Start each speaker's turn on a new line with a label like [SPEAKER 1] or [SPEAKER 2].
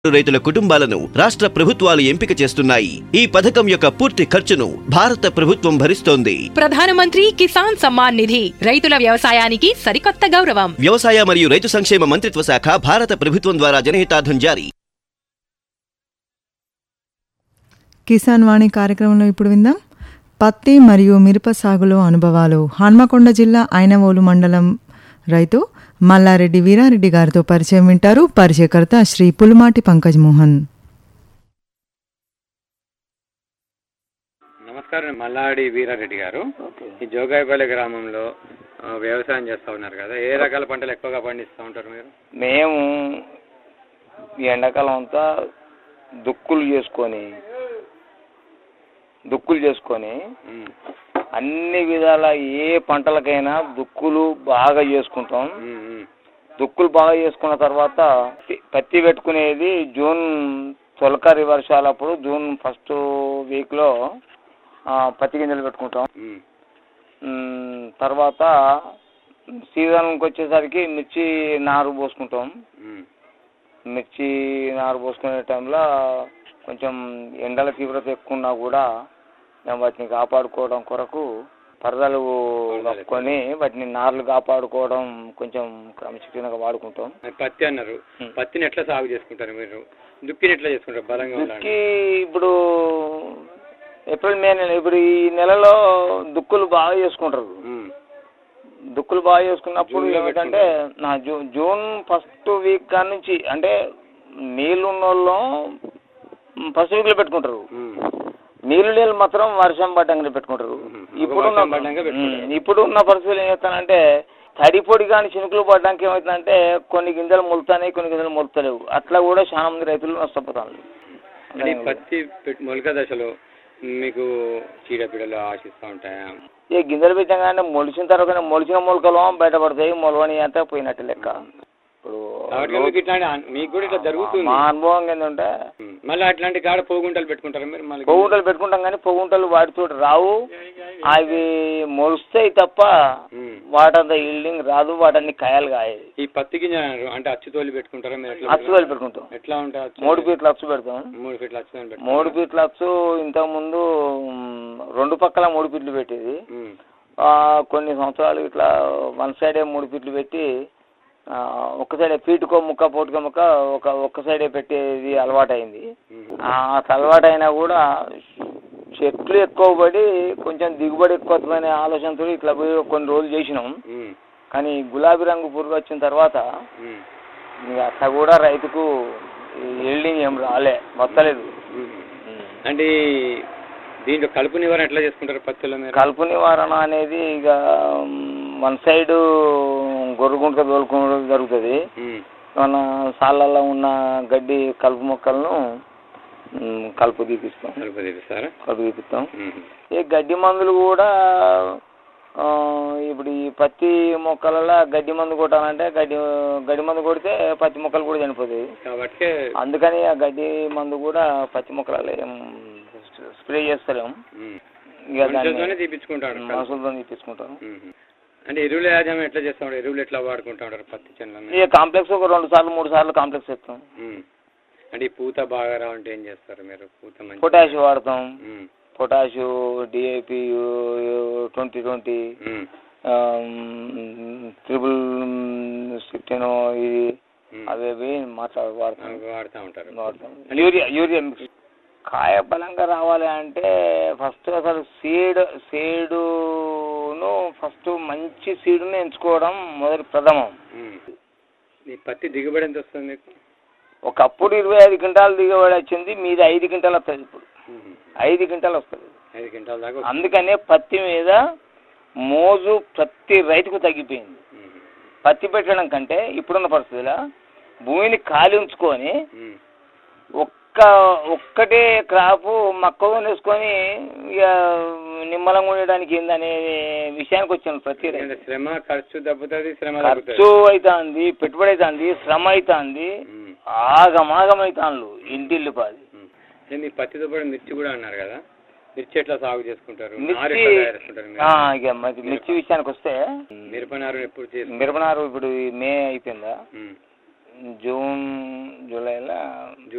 [SPEAKER 1] రైతుల కుటుంబాలను రాష్ట్ర ప్రభుత్వాలు ఎంపిక చేస్తున్నాయి ఈ పథకం యొక్క పూర్తి ఖర్చును భారత ప్రభుత్వం భరిస్తోంది
[SPEAKER 2] ప్రధానమంత్రి కిసాన్ సమ్మాన్ నిధి రైతుల వ్యవసాయానికి సరికొత్త గౌరవం
[SPEAKER 1] వ్యవసాయ మరియు రైతు సంక్షేమ మంత్రిత్వ శాఖ భారత ప్రభుత్వం ద్వారా జనహితార్థం జారీ
[SPEAKER 3] కిసాన్ వాణి కార్యక్రమంలో ఇప్పుడు విందాం పత్తి మరియు మిరప సాగులో అనుభవాలు హన్మకొండ జిల్లా ఐనవోలు మండలం రైతు మల్లారెడ్డి వీరారెడ్డి గారితో పరిచయం వింటారు పరిచయకర్త శ్రీ పులుమాటి పంకజ్ మోహన్
[SPEAKER 4] నమస్కారం మల్లాడి వీరారెడ్డి గారు ఈ జోగాయపల్లి గ్రామంలో ఆ, వ్యవసాయం చేస్తూ ఉన్నారు కదా ఏ రకాల పంటలు ఎక్కువగా పండిస్తూ ఉంటారు మీరు
[SPEAKER 5] మేము ఈ ఎండాకాలం అంతా దుక్కులు చేసుకొని దుక్కులు చేసుకొని
[SPEAKER 4] ఉమ్,
[SPEAKER 5] అన్ని విధాల ఏ పంటలకైనా దుక్కులు బాగా చేసుకుంటాం
[SPEAKER 4] ఉమ్, ఉమ్,
[SPEAKER 5] దుక్కులు బాగా చేసుకున్న తర్వాత పత్తి- పత్తి పెట్టుకునేది జూన్ తొలకరి వర్షాలప్పుడు జూన్ ఫస్ట్ వీక్లో పత్తి గింజలు పెట్టుకుంటాం
[SPEAKER 4] ఉమ్,
[SPEAKER 5] మ్, తర్వాత సీజన్కి వచ్చేసరికి మిర్చి నారు పోసుకుంటాం
[SPEAKER 4] ఉమ్,
[SPEAKER 5] మిర్చి నారు పోసుకునే టైంలో కొంచెం ఎండల తీవ్రత ఎక్కువ ఉన్నా కూడా మేము వాటిని కాపాడుకోవడం కొరకు పరదలు కప్పుకొని వాటిని నార్లు కాపాడుకోవడం కొంచెం క్రమశిక్షణగా వాడుకుంటాం
[SPEAKER 4] అది పత్తి అన్నారు
[SPEAKER 5] ఉమ్.
[SPEAKER 4] పత్తిని ఎట్లా సాగు చేసుకుంటారు మీరు దుక్కిని ఎట్లా చేసుకుంటారు బలంగా ఉండాలి
[SPEAKER 5] దుక్కి ఇప్పుడు ఏప్రిల్ మే నెల ఇప్పుడు ఈ నెలలో దుక్కులు బాగా చేసుకుంటారు దుక్కులు బాగా చేసుకున్నప్పుడు
[SPEAKER 4] జూన్లో
[SPEAKER 5] ఏమిటంటే నా జూ జూన్ ఫస్ట్ వీక్ కాడ నుంచి అంటే నీళ్ళు ఉన్న వాళ్ళు ఫస్ట్ వీక్లో పెట్టుకుంటారు నీళ్ళు నీళ్ళు మాత్రం వర్షం పడ్డంగానే పెట్టుకుంటారు
[SPEAKER 4] మ్మ్.
[SPEAKER 5] ఇప్పుడున్న
[SPEAKER 4] వర్షం పడ్డాక పెట్టుకుంటారు.
[SPEAKER 5] మ్మ్. ఇప్పుడున్న పరిస్థితులు ఏం చేస్తానంటే తడి పొడి కానీ చినుకులు పడడానికి ఏమవుతుందంటే కొన్ని గింజలు మొలుతాయి కొన్ని గింజలు మొలుతలేవు అట్లా కూడా చాలా మంది రైతులు నష్టపోతారు
[SPEAKER 4] అంటే ఈ పత్తి పెట్- మొలక దశలో మీకు చీడపీడలు ఆశిస్తూ ఉంటాయా
[SPEAKER 5] ఈ గింజలు పెట్టగానే మొలిచిన తర్వాత మొలిచిన మొలకలు బయటపడతాయి మొలవని అంతా పోయినట్టు లెక్క ఇప్పుడు
[SPEAKER 4] కాబట్టి మీకు ఇట్లాంటి అన్- మీకు కూడా ఇట్లా జరుగుతుంది
[SPEAKER 5] మా అనుభవం ఏంటంటే
[SPEAKER 4] ఉమ్. మళ్ళీ అట్లాంటి కాడ పోగుంటలు పెట్టుకుంటారా మీరు మళ్ళీ
[SPEAKER 5] పొగుంటలు పెట్టుకుంటాం కానీ పొగుంటలు వాటితో రావు అవి మొలుస్తాయి తప్ప
[SPEAKER 4] ఉమ్.
[SPEAKER 5] వాటంత ఈల్డింగ్ రాదు వాటన్ని కాయలు కాయదు
[SPEAKER 4] ఈ పత్తి గింజ అన్నారు. అంటే అచ్చుతోలి పెట్టుకుంటారా మీరు ఎట్లా
[SPEAKER 5] అచ్చు వేలు పెట్టుకుంటాం
[SPEAKER 4] ఎట్లా ఉంటాయి అచ్చు?
[SPEAKER 5] మూడు ఫీట్ల అచ్చు పెడతాం
[SPEAKER 4] మూడు ఫీట్ల అచ్చుతోని పెట్టుకుంటారా?
[SPEAKER 5] మూడు ఫీట్ల అచ్చు ఇంతకుముందు మ్, రెండు పక్కల మూడు ఫీట్లు పెట్టేది
[SPEAKER 4] ఉమ్.
[SPEAKER 5] ఆ, కొన్ని సంవత్సరాలు ఇట్లా వన్ సైడే మూడు ఫీట్లు పెట్టి ఆ, ఒక్క సైడే ఫీటుకో ముక్క పోటుకో ముక్క ఒక ఒక్క సైడే పెట్టేది అలవాటైంది
[SPEAKER 4] ఉమ్.
[SPEAKER 5] ఆ అలవాటు అయినా కూడా చెట్లు ఎక్కువ పడి కొంచెం దిగుబడి ఎక్కువ వస్తుందనే ఆలోచనతో ఇట్లా పోయి కొన్ని రోజులు చేసినాం
[SPEAKER 4] ఉమ్.
[SPEAKER 5] కానీ గులాబీ రంగు పురుగు వచ్చిన తర్వాత
[SPEAKER 4] ఉమ్.
[SPEAKER 5] ఇక అట్లా కూడా రైతుకు ఎల్డింగ్ ఏం రాలే వస్తలేదు
[SPEAKER 4] ఉమ్. అంటే ఈ దీంట్లో కలుపు నివారణ ఎట్లా చేసుకుంటారు పత్తిలో మీరు
[SPEAKER 5] కలుపు నివారణ అనేది ఇక వన్ సైడ్ గొర్రెగుంట తోలుకోవడం జరుగుతుంది
[SPEAKER 4] ఉమ్.
[SPEAKER 5] మన సాళ్ళల్లో ఉన్న గడ్డి కలుపు మొక్కలను మ్, కలుపు తీపిస్తాం
[SPEAKER 4] కలుపు తీపిస్తారా
[SPEAKER 5] కలుపు తీపిస్తాం
[SPEAKER 4] ఉమ్.
[SPEAKER 5] ఈ గడ్డి మందులు కూడా ఆ, ఇప్పుడు ఈ పత్తి మొక్కలలో గడ్డి మందు కొట్టాలంటే గడ్డి గడ్డి మందు కొడితే పత్తి మొక్కలు కూడా చనిపోతాయి
[SPEAKER 4] కాబట్టి
[SPEAKER 5] అందుకని ఆ గడ్డి మందు కూడా పత్తి మొక్కలలో ఏం స్ప్రే చేస్తలేము
[SPEAKER 4] ఉమ్.
[SPEAKER 5] ఇక దాన్ని
[SPEAKER 4] మనుషులతోనే తీపించుకుంటాడు కలుపు.
[SPEAKER 5] మనుషులతో తీసుకుంటాం
[SPEAKER 4] ఉమ్. అంటే ఎరువుల యాజమాన్యం ఎట్లా చేస్తా ఉంటారు ఎరువులు ఎట్లా వాడుకుంటా ఉంటారు పత్తి చెట్లను
[SPEAKER 5] ఇక కాంప్లెక్స్ ఒక రెండు సార్లు మూడు సార్లు కాంప్లెక్స్ ఇస్తాం
[SPEAKER 4] ఉమ్. అంటే ఈ పూత బాగా రావంటే ఏం చేస్తారు మీరు పూత మంచి
[SPEAKER 5] పొటాష్ వాడతాం
[SPEAKER 4] um.
[SPEAKER 5] Potash DAP twenty twenty
[SPEAKER 4] um.
[SPEAKER 5] Triple sixteen ఇది
[SPEAKER 4] ఉమ్.
[SPEAKER 5] అవి అవి మాట్లాడు వాడతాం
[SPEAKER 4] అవి వాడుతూ ఉంటారు
[SPEAKER 5] వాడతాం యూరియా యూరియా మిక్స్ కాయ బలంగా రావాలి అంటే ఫస్ట్ అసలు సీడ్ సీడును ఫస్ట్ మంచి సీడును ఎంచుకోవడం మొదటి ప్రథమం
[SPEAKER 4] ఉమ్. ఈ పత్తి దిగుబడి ఎంత వస్తుంది మీకు
[SPEAKER 5] ఒకప్పుడు ఇరవై ఐదు క్వింటాలు దిగబడి వచ్చింది మీది ఐదు క్వింటాలు వస్తుంది ఇప్పుడు
[SPEAKER 4] ఉమ్.
[SPEAKER 5] ఐదు క్వింటాలు వస్తుంది
[SPEAKER 4] ఐదు క్వింటాల దాకా వస్తుంది.
[SPEAKER 5] అందుకనే పత్తి మీద మోజు ప్రతి రైతుకు తగ్గిపోయింది
[SPEAKER 4] ఉమ్.
[SPEAKER 5] పత్తి పెట్టడం కంటే ఇప్పుడున్న పరిస్థితుల్లో భూమిని ఖాళీ ఉంచుకొని
[SPEAKER 4] ఉమ్.
[SPEAKER 5] ఒక్క ఒక్కటే క్రాపు మక్కువ వేసుకొని ఇక నిమ్మలంగా ఉండడానికి ఏందనే విషయానికి వచ్చాను ప్రతి రైతు
[SPEAKER 4] ఎందుకంటే శ్రమ ఖర్చు దెబ్బతుంది శ్రమ
[SPEAKER 5] ఖర్చు
[SPEAKER 4] తగ్గుతుంది
[SPEAKER 5] అవుతుంది పెట్టుబడి అవుతుంది శ్రమ అవుతుంది
[SPEAKER 4] ఉమ్.
[SPEAKER 5] ఆగమాగమవుతాను ఇంటిల్లు పాది
[SPEAKER 4] ఉమ్. అంటే మీ పత్తితో పాటు మిర్చి కూడా అన్నారు కదా మిర్చి ఎట్లా సాగు చేసుకుంటారు నారు
[SPEAKER 5] మిర్చి
[SPEAKER 4] ఎట్లా తయారు చేసుకుంటారు మీరు?
[SPEAKER 5] ఆ, ఇక మరి మిర్చి విషయానికి వస్తే
[SPEAKER 4] మిరప నారు ఎప్పుడు చేసుకుంటారు
[SPEAKER 5] మిరపనారు ఇప్పుడు ఈ మే అయిపోయిందా
[SPEAKER 4] ఉమ్.
[SPEAKER 5] జూన్ జూలైలో